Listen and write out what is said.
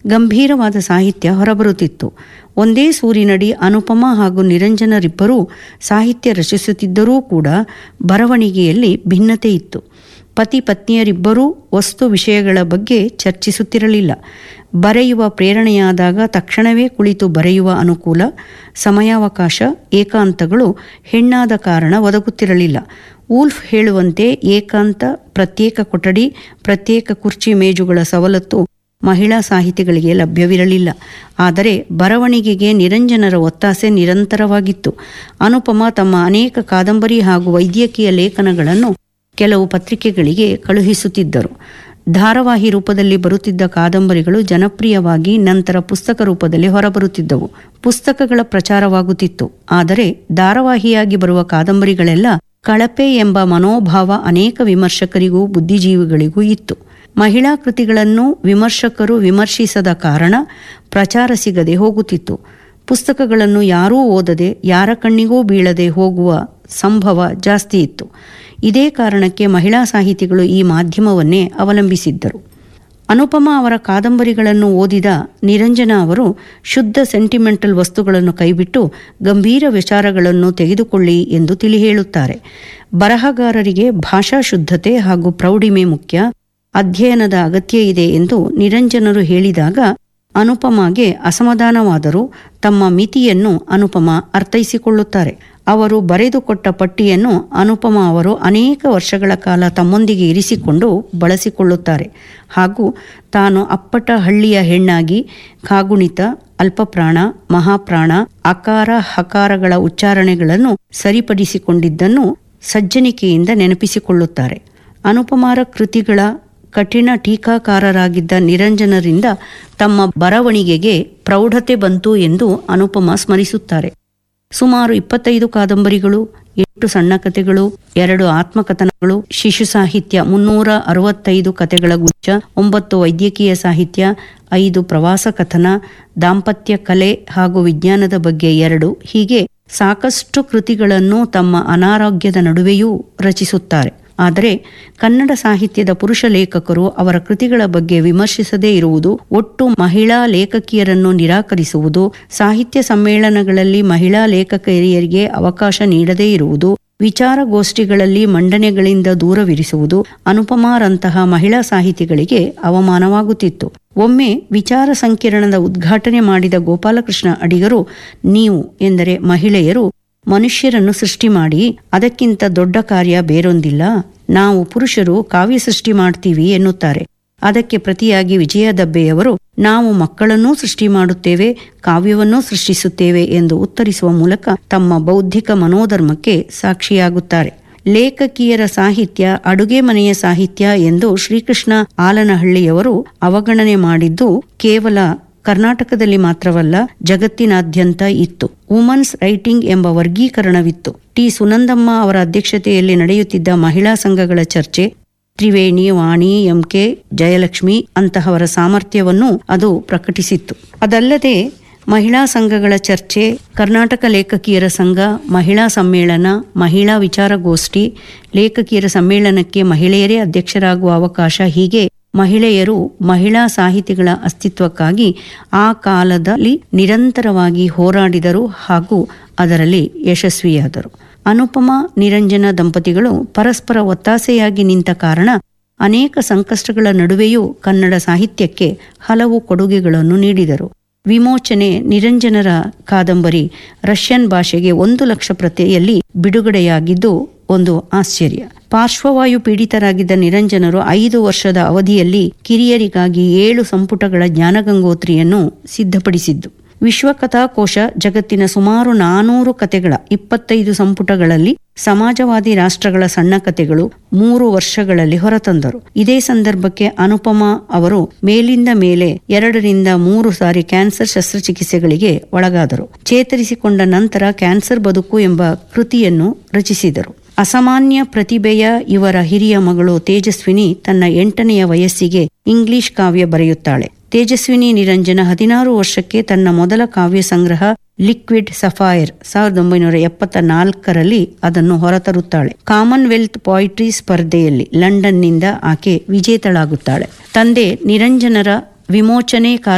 ಗಂಭೀರವಾದ ಸಾಹಿತ್ಯ ಹೊರಬರುತ್ತಿತ್ತು ಒಂದೇ ಸೂರಿನಡಿ ಅನುಪಮ ಹಾಗೂ ನಿರಂಜನರಿಬ್ಬರೂ ಸಾಹಿತ್ಯ ರಚಿಸುತ್ತಿದ್ದರೂ ಕೂಡ ಬರವಣಿಗೆಯಲ್ಲಿ ಭಿನ್ನತೆ ಇತ್ತು ಪತಿ ಪತ್ನಿಯರಿಬ್ಬರೂ ವಸ್ತು ವಿಷಯಗಳ ಬಗ್ಗೆ ಚರ್ಚಿಸುತ್ತಿರಲಿಲ್ಲ ಬರೆಯುವ ಪ್ರೇರಣೆಯಾದಾಗ ತಕ್ಷಣವೇ ಕುಳಿತು ಬರೆಯುವ ಅನುಕೂಲ ಸಮಯಾವಕಾಶ ಏಕಾಂತಗಳು ಹೆಣ್ಣಾದ ಕಾರಣ ಒದಗುತ್ತಿರಲಿಲ್ಲ ವೂಲ್ಫ್ ಹೇಳುವಂತೆ ಏಕಾಂತ ಪ್ರತ್ಯೇಕ ಕೊಠಡಿ ಪ್ರತ್ಯೇಕ ಕುರ್ಚಿ ಮೇಜುಗಳ ಸವಲತ್ತು ಮಹಿಳಾ ಸಾಹಿತಿಗಳಿಗೆ ಲಭ್ಯವಿರಲಿಲ್ಲ ಆದರೆ ಬರವಣಿಗೆಗೆ ನಿರಂಜನರ ಒತ್ತಾಸೆ ನಿರಂತರವಾಗಿತ್ತು ಅನುಪಮ ತಮ್ಮ ಅನೇಕ ಕಾದಂಬರಿ ಹಾಗೂ ವೈದ್ಯಕೀಯ ಲೇಖನಗಳನ್ನು ಕೆಲವು ಪತ್ರಿಕೆಗಳಿಗೆ ಕಳುಹಿಸುತ್ತಿದ್ದರು ಧಾರಾವಾಹಿ ರೂಪದಲ್ಲಿ ಬರುತ್ತಿದ್ದ ಕಾದಂಬರಿಗಳು ಜನಪ್ರಿಯವಾಗಿ ನಂತರ ಪುಸ್ತಕ ರೂಪದಲ್ಲಿ ಹೊರಬರುತ್ತಿದ್ದವು ಪುಸ್ತಕಗಳ ಪ್ರಚಾರವಾಗುತ್ತಿತ್ತು ಆದರೆ ಧಾರಾವಾಹಿಯಾಗಿ ಬರುವ ಕಾದಂಬರಿಗಳೆಲ್ಲ ಕಳಪೆ ಎಂಬ ಮನೋಭಾವ ಅನೇಕ ವಿಮರ್ಶಕರಿಗೂ ಬುದ್ಧಿಜೀವಿಗಳಿಗೂ ಇತ್ತು ಮಹಿಳಾ ಕೃತಿಗಳನ್ನು ವಿಮರ್ಶಕರು ವಿಮರ್ಶಿಸದ ಕಾರಣ ಪ್ರಚಾರ ಸಿಗದೆ ಹೋಗುತ್ತಿತ್ತು ಪುಸ್ತಕಗಳನ್ನು ಯಾರೂ ಓದದೆ ಯಾರ ಕಣ್ಣಿಗೂ ಬೀಳದೆ ಹೋಗುವ ಸಂಭವ ಜಾಸ್ತಿ ಇತ್ತು ಇದೇ ಕಾರಣಕ್ಕೆ ಮಹಿಳಾ ಸಾಹಿತಿಗಳು ಈ ಮಾಧ್ಯಮವನ್ನೇ ಅವಲಂಬಿಸಿದ್ದರು ಅನುಪಮ ಅವರ ಕಾದಂಬರಿಗಳನ್ನು ಓದಿದ ನಿರಂಜನ ಅವರು ಶುದ್ಧ ಸೆಂಟಿಮೆಂಟಲ್ ವಸ್ತುಗಳನ್ನು ಕೈಬಿಟ್ಟು ಗಂಭೀರ ವಿಚಾರಗಳನ್ನು ತೆಗೆದುಕೊಳ್ಳಿ ಎಂದು ತಿಳಿ ಹೇಳುತ್ತಾರೆ ಬರಹಗಾರರಿಗೆ ಭಾಷಾ ಶುದ್ಧತೆ ಹಾಗೂ ಪ್ರೌಢಿಮೆ ಮುಖ್ಯ ಅಧ್ಯಯನದ ಅಗತ್ಯ ಇದೆ ಎಂದು ನಿರಂಜನರು ಹೇಳಿದಾಗ ಅನುಪಮಗೆ ಅಸಮಾಧಾನವಾದರೂ ತಮ್ಮ ಮಿತಿಯನ್ನು ಅನುಪಮ ಅರ್ಥೈಸಿಕೊಳ್ಳುತ್ತಾರೆ ಅವರು ಬರೆದುಕೊಟ್ಟ ಪಟ್ಟಿಯನ್ನು ಅನುಪಮ ಅವರು ಅನೇಕ ವರ್ಷಗಳ ಕಾಲ ತಮ್ಮೊಂದಿಗೆ ಇರಿಸಿಕೊಂಡು ಬಳಸಿಕೊಳ್ಳುತ್ತಾರೆ ಹಾಗೂ ತಾನು ಅಪ್ಪಟ ಹಳ್ಳಿಯ ಹೆಣ್ಣಾಗಿ ಕಾಗುಣಿತ ಅಲ್ಪಪ್ರಾಣ ಮಹಾಪ್ರಾಣ ಅಕಾರ ಹಕಾರಗಳ ಉಚ್ಚಾರಣೆಗಳನ್ನು ಸರಿಪಡಿಸಿಕೊಂಡಿದ್ದನ್ನು ಸಜ್ಜನಿಕೆಯಿಂದ ನೆನಪಿಸಿಕೊಳ್ಳುತ್ತಾರೆ ಅನುಪಮಾರ ಕೃತಿಗಳ ಕಠಿಣ ಟೀಕಾಕಾರರಾಗಿದ್ದ ನಿರಂಜನರಿಂದ ತಮ್ಮ ಬರವಣಿಗೆಗೆ ಪ್ರೌಢತೆ ಬಂತು ಎಂದು ಅನುಪಮ ಸ್ಮರಿಸುತ್ತಾರೆ ಸುಮಾರು ಇಪ್ಪತ್ತೈದು ಕಾದಂಬರಿಗಳು ಎಂಟು ಸಣ್ಣ ಕಥೆಗಳು ಎರಡು ಆತ್ಮಕಥನಗಳು ಶಿಶು ಸಾಹಿತ್ಯ ಮುನ್ನೂರ ಅರವತ್ತೈದು ಕಥೆಗಳ ಗುಚ್ಛ ಒಂಬತ್ತು ವೈದ್ಯಕೀಯ ಸಾಹಿತ್ಯ ಐದು ಪ್ರವಾಸ ಕಥನ ದಾಂಪತ್ಯ ಕಲೆ ಹಾಗೂ ವಿಜ್ಞಾನದ ಬಗ್ಗೆ ಎರಡು ಹೀಗೆ ಸಾಕಷ್ಟು ಕೃತಿಗಳನ್ನು ತಮ್ಮ ಅನಾರೋಗ್ಯದ ನಡುವೆಯೂ ರಚಿಸುತ್ತಾರೆ ಆದರೆ ಕನ್ನಡ ಸಾಹಿತ್ಯದ ಪುರುಷ ಲೇಖಕರು ಅವರ ಕೃತಿಗಳ ಬಗ್ಗೆ ವಿಮರ್ಶಿಸದೇ ಇರುವುದು ಒಟ್ಟು ಮಹಿಳಾ ಲೇಖಕಿಯರನ್ನು ನಿರಾಕರಿಸುವುದು ಸಾಹಿತ್ಯ ಸಮ್ಮೇಳನಗಳಲ್ಲಿ ಮಹಿಳಾ ಲೇಖಕಿಯರಿಗೆ ಅವಕಾಶ ನೀಡದೇ ಇರುವುದು ವಿಚಾರಗೋಷ್ಠಿಗಳಲ್ಲಿ ಮಂಡನೆಗಳಿಂದ ದೂರವಿರಿಸುವುದು ಅನುಪಮಾರಂತಹ ಮಹಿಳಾ ಸಾಹಿತಿಗಳಿಗೆ ಅವಮಾನವಾಗುತ್ತಿತ್ತು ಒಮ್ಮೆ ವಿಚಾರ ಸಂಕಿರಣದ ಉದ್ಘಾಟನೆ ಮಾಡಿದ ಗೋಪಾಲಕೃಷ್ಣ ಅಡಿಗರು ನೀವು ಎಂದರೆ ಮಹಿಳೆಯರು ಮನುಷ್ಯರನ್ನು ಸೃಷ್ಟಿ ಮಾಡಿ ಅದಕ್ಕಿಂತ ದೊಡ್ಡ ಕಾರ್ಯ ಬೇರೊಂದಿಲ್ಲ ನಾವು ಪುರುಷರು ಕಾವ್ಯ ಸೃಷ್ಟಿ ಮಾಡ್ತೀವಿ ಎನ್ನುತ್ತಾರೆ ಅದಕ್ಕೆ ಪ್ರತಿಯಾಗಿ ವಿಜಯ ದಬ್ಬೆಯವರು ನಾವು ಮಕ್ಕಳನ್ನೂ ಸೃಷ್ಟಿ ಮಾಡುತ್ತೇವೆ ಕಾವ್ಯವನ್ನೂ ಸೃಷ್ಟಿಸುತ್ತೇವೆ ಎಂದು ಉತ್ತರಿಸುವ ಮೂಲಕ ತಮ್ಮ ಬೌದ್ಧಿಕ ಮನೋಧರ್ಮಕ್ಕೆ ಸಾಕ್ಷಿಯಾಗುತ್ತಾರೆ ಲೇಖಕಿಯರ ಸಾಹಿತ್ಯ ಅಡುಗೆ ಮನೆಯ ಸಾಹಿತ್ಯ ಎಂದು ಶ್ರೀಕೃಷ್ಣ ಆಲನಹಳ್ಳಿಯವರು ಅವಗಣನೆ ಮಾಡಿದ್ದು ಕೇವಲ ಕರ್ನಾಟಕದಲ್ಲಿ ಮಾತ್ರವಲ್ಲ ಜಗತ್ತಿನಾದ್ಯಂತ ಇತ್ತು ವುಮನ್ಸ್ ರೈಟಿಂಗ್ ಎಂಬ ವರ್ಗೀಕರಣವಿತ್ತು ಟಿ ಸುನಂದಮ್ಮ ಅವರ ಅಧ್ಯಕ್ಷತೆಯಲ್ಲಿ ನಡೆಯುತ್ತಿದ್ದ ಮಹಿಳಾ ಸಂಘಗಳ ಚರ್ಚೆ ತ್ರಿವೇಣಿ ವಾಣಿ ಎಂಕೆ ಜಯಲಕ್ಷ್ಮಿ ಅಂತಹವರ ಸಾಮರ್ಥ್ಯವನ್ನು ಅದು ಪ್ರಕಟಿಸಿತ್ತು ಅದಲ್ಲದೆ ಮಹಿಳಾ ಸಂಘಗಳ ಚರ್ಚೆ ಕರ್ನಾಟಕ ಲೇಖಕಿಯರ ಸಂಘ ಮಹಿಳಾ ಸಮ್ಮೇಳನ ಮಹಿಳಾ ವಿಚಾರಗೋಷ್ಠಿ ಲೇಖಕಿಯರ ಸಮ್ಮೇಳನಕ್ಕೆ ಮಹಿಳೆಯರೇ ಅಧ್ಯಕ್ಷರಾಗುವ ಅವಕಾಶ ಹೀಗೆ ಮಹಿಳೆಯರು ಮಹಿಳಾ ಸಾಹಿತಿಗಳ ಅಸ್ತಿತ್ವಕ್ಕಾಗಿ ಆ ಕಾಲದಲ್ಲಿ ನಿರಂತರವಾಗಿ ಹೋರಾಡಿದರು ಹಾಗೂ ಅದರಲ್ಲಿ ಯಶಸ್ವಿಯಾದರು ಅನುಪಮ ನಿರಂಜನ ದಂಪತಿಗಳು ಪರಸ್ಪರ ಒತ್ತಾಸೆಯಾಗಿ ನಿಂತ ಕಾರಣ ಅನೇಕ ಸಂಕಷ್ಟಗಳ ನಡುವೆಯೂ ಕನ್ನಡ ಸಾಹಿತ್ಯಕ್ಕೆ ಹಲವು ಕೊಡುಗೆಗಳನ್ನು ನೀಡಿದರು ವಿಮೋಚನೆ ನಿರಂಜನರ ಕಾದಂಬರಿ ರಷ್ಯನ್ ಭಾಷೆಗೆ ಒಂದು ಲಕ್ಷ ಪ್ರತಿಯಲ್ಲಿ ಬಿಡುಗಡೆಯಾಗಿದ್ದು ಒಂದು ಆಶ್ಚರ್ಯ ಪಾರ್ಶ್ವವಾಯು ಪೀಡಿತರಾಗಿದ್ದ ನಿರಂಜನರು ಐದು ವರ್ಷದ ಅವಧಿಯಲ್ಲಿ ಕಿರಿಯರಿಗಾಗಿ ಏಳು ಸಂಪುಟಗಳ ಜ್ಞಾನಗಂಗೋತ್ರಿಯನ್ನು ಸಿದ್ಧಪಡಿಸಿದ್ದು ವಿಶ್ವಕಥಾಕೋಶ ಜಗತ್ತಿನ ಸುಮಾರು ನಾನೂರು ಕತೆಗಳ ಇಪ್ಪತ್ತೈದು ಸಂಪುಟಗಳಲ್ಲಿ ಸಮಾಜವಾದಿ ರಾಷ್ಟ್ರಗಳ ಸಣ್ಣ ಕತೆಗಳು ಮೂರು ವರ್ಷಗಳಲ್ಲಿ ಹೊರತಂದರು ಇದೇ ಸಂದರ್ಭಕ್ಕೆ ಅನುಪಮ ಅವರು ಮೇಲಿಂದ ಮೇಲೆ ಎರಡರಿಂದ ಮೂರು ಸಾರಿ ಕ್ಯಾನ್ಸರ್ ಶಸ್ತ್ರಚಿಕಿತ್ಸೆಗಳಿಗೆ ಒಳಗಾದರು ಚೇತರಿಸಿಕೊಂಡ ನಂತರ ಕ್ಯಾನ್ಸರ್ ಬದುಕು ಎಂಬ ಕೃತಿಯನ್ನು ರಚಿಸಿದರು ಅಸಾಮಾನ್ಯ ಪ್ರತಿಭೆಯ ಇವರ ಹಿರಿಯ ಮಗಳು ತೇಜಸ್ವಿನಿ ತನ್ನ ಎಂಟನೆಯ ವಯಸ್ಸಿಗೆ ಇಂಗ್ಲಿಷ್ ಕಾವ್ಯ ಬರೆಯುತ್ತಾಳೆ ತೇಜಸ್ವಿನಿ ನಿರಂಜನ ಹದಿನಾರು ವರ್ಷಕ್ಕೆ ತನ್ನ ಮೊದಲ ಕಾವ್ಯ ಸಂಗ್ರಹ ಲಿಕ್ವಿಡ್ ಸಫೈರ್ ಸಾವಿರದ ಒಂಬೈನೂರ ಎಪ್ಪತ್ತ ನಾಲ್ಕರಲ್ಲಿ ಅದನ್ನು ಹೊರತರುತ್ತಾಳೆ ಕಾಮನ್ವೆಲ್ತ್ ಪಾಯಿಟ್ರಿ ಸ್ಪರ್ಧೆಯಲ್ಲಿ ಲಂಡನ್ನಿಂದ ಆಕೆ ವಿಜೇತಳಾಗುತ್ತಾಳೆ ತಂದೆ ನಿರಂಜನರ ವಿಮೋಚನೆ